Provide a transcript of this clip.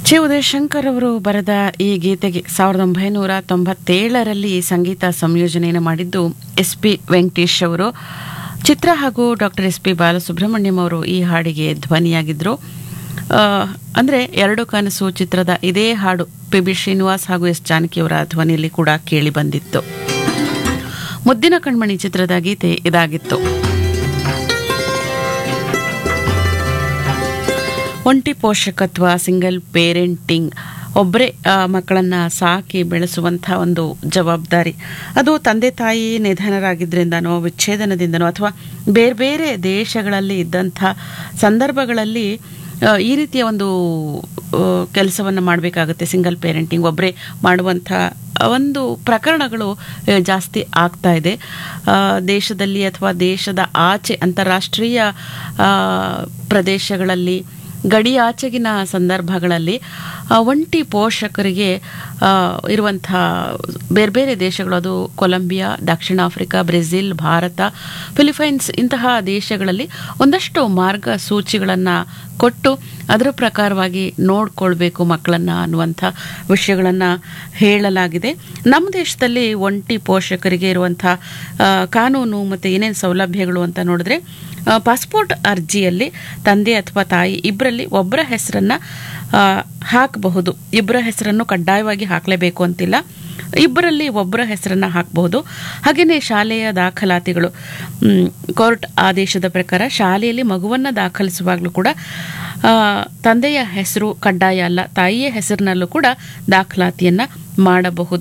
ಚಿ ಉದಯಶಂಕರ್ ಅವರು ಬರೆದ ಈ ಗೀತೆಗೆ ಸಾವಿರದ ಒಂಬೈನೂರ ತೊಂಬತ್ತೇಳರಲ್ಲಿ ಸಂಗೀತ ಸಂಯೋಜನೆಯನ್ನು ಮಾಡಿದ್ದು ಎಸ್ ಪಿ ವೆಂಕಟೇಶ್ ಅವರು ಚಿತ್ರ ಹಾಗೂ ಡಾಕ್ಟರ್ ಎಸ್ ಪಿ ಬಾಲಸುಬ್ರಹ್ಮಣ್ಯಂ ಅವರು ಈ ಹಾಡಿಗೆ ಧ್ವನಿಯಾಗಿದ್ದರು ಅಂದರೆ ಎರಡು ಕನಸು ಚಿತ್ರದ ಇದೇ ಹಾಡು ಪಿ ಬಿ ಶ್ರೀನಿವಾಸ್ ಹಾಗೂ ಎಸ್ ಜಾನಕಿಯವರ ಧ್ವನಿಯಲ್ಲಿ ಕೂಡ ಕೇಳಿ ಬಂದಿತ್ತು ಮುದ್ದಿನ ಕಣ್ಮಣಿ ಚಿತ್ರದ ಗೀತೆ ಇದಾಗಿತ್ತು ಒಂಟಿ ಪೋಷಕತ್ವ ಸಿಂಗಲ್ ಪೇರೆಂಟಿಂಗ್ ಒಬ್ಬರೇ ಮಕ್ಕಳನ್ನು ಸಾಕಿ ಬೆಳೆಸುವಂಥ ಒಂದು ಜವಾಬ್ದಾರಿ ಅದು ತಂದೆ ತಾಯಿ ನಿಧನರಾಗಿದ್ದರಿಂದನೋ ವಿಚ್ಛೇದನದಿಂದನೋ ಅಥವಾ ಬೇರೆ ಬೇರೆ ದೇಶಗಳಲ್ಲಿ ಇದ್ದಂಥ ಸಂದರ್ಭಗಳಲ್ಲಿ ಆ, ಈ ರೀತಿಯ ಒಂದು ಕೆಲಸವನ್ನು ಮಾಡಬೇಕಾಗುತ್ತೆ ಸಿಂಗಲ್ ಪೇರೆಂಟಿಂಗ್ ಒಬ್ಬರೇ ಮಾಡುವಂಥ ಒಂದು ಪ್ರಕರಣಗಳು ಆ, ಜಾಸ್ತಿ ಆಗ್ತಾ ಇದೆ ಆ, ದೇಶದಲ್ಲಿ ಅಥವಾ ದೇಶದ ಆಚೆ ಅಂತಾರಾಷ್ಟ್ರೀಯ ಆ, ಪ್ರದೇಶಗಳಲ್ಲಿ ಗಡಿಯಾಚೆಗಿನ ಸಂದರ್ಭಗಳಲ್ಲಿ ಆ, ಒಂಟಿ ಪೋಷಕರಿಗೆ ಆ, ಇರುವಂಥ ಬೇರೆ ಬೇರೆ ದೇಶಗಳು ಅದು ಕೊಲಂಬಿಯಾ ದಕ್ಷಿಣ ಆಫ್ರಿಕಾ ಬ್ರೆಜಿಲ್ ಭಾರತ ಫಿಲಿಪೈನ್ಸ್ ಇಂತಹ ದೇಶಗಳಲ್ಲಿ ಒಂದಷ್ಟು ಮಾರ್ಗಸೂಚಿಗಳನ್ನು ಕೊಟ್ಟು ಅದರ ಪ್ರಕಾರವಾಗಿ ನೋಡ್ಕೊಳ್ಬೇಕು ಮಕ್ಕಳನ್ನು ಅನ್ನುವಂಥ ವಿಷಯಗಳನ್ನು ಹೇಳಲಾಗಿದೆ ನಮ್ಮ ದೇಶದಲ್ಲಿ ಒಂಟಿ ಪೋಷಕರಿಗೆ ಇರುವಂಥ ಆ, ಕಾನೂನು ಮತ್ತು ಏನೇನು ಸೌಲಭ್ಯಗಳು ಅಂತ ನೋಡಿದ್ರೆ ಆ, ಪಾಸ್ಪೋರ್ಟ್ ಅರ್ಜಿಯಲ್ಲಿ ತಂದೆ ಅಥವಾ ತಾಯಿ ಇಬ್ಬರಲ್ಲಿ ಒಬ್ಬರ ಹೆಸರನ್ನು ಹಾಕಬಹುದು ಇಬ್ಬರ ಹೆಸರನ್ನು ಕಡ್ಡಾಯವಾಗಿ ಹಾಕಲೇಬೇಕು ಅಂತಿಲ್ಲ ಇಬ್ಬರಲ್ಲಿ ಒಬ್ಬರ ಹೆಸರನ್ನು ಹಾಕಬಹುದು ಹಾಗೆಯೇ ಶಾಲೆಯ ದಾಖಲಾತಿಗಳು ಮ್, ಕೋರ್ಟ್ ಆದೇಶದ ಪ್ರಕಾರ ಶಾಲೆಯಲ್ಲಿ ಮಗುವನ್ನು ದಾಖಲಿಸುವಾಗಲೂ ಕೂಡ ಆ, ತಂದೆಯ ಹೆಸರು ಕಡ್ಡಾಯ ಅಲ್ಲ ತಾಯಿಯ ಹೆಸರಿನಲ್ಲೂ ಕೂಡ ದಾಖಲಾತಿಯನ್ನು ಮಾಡಬಹುದು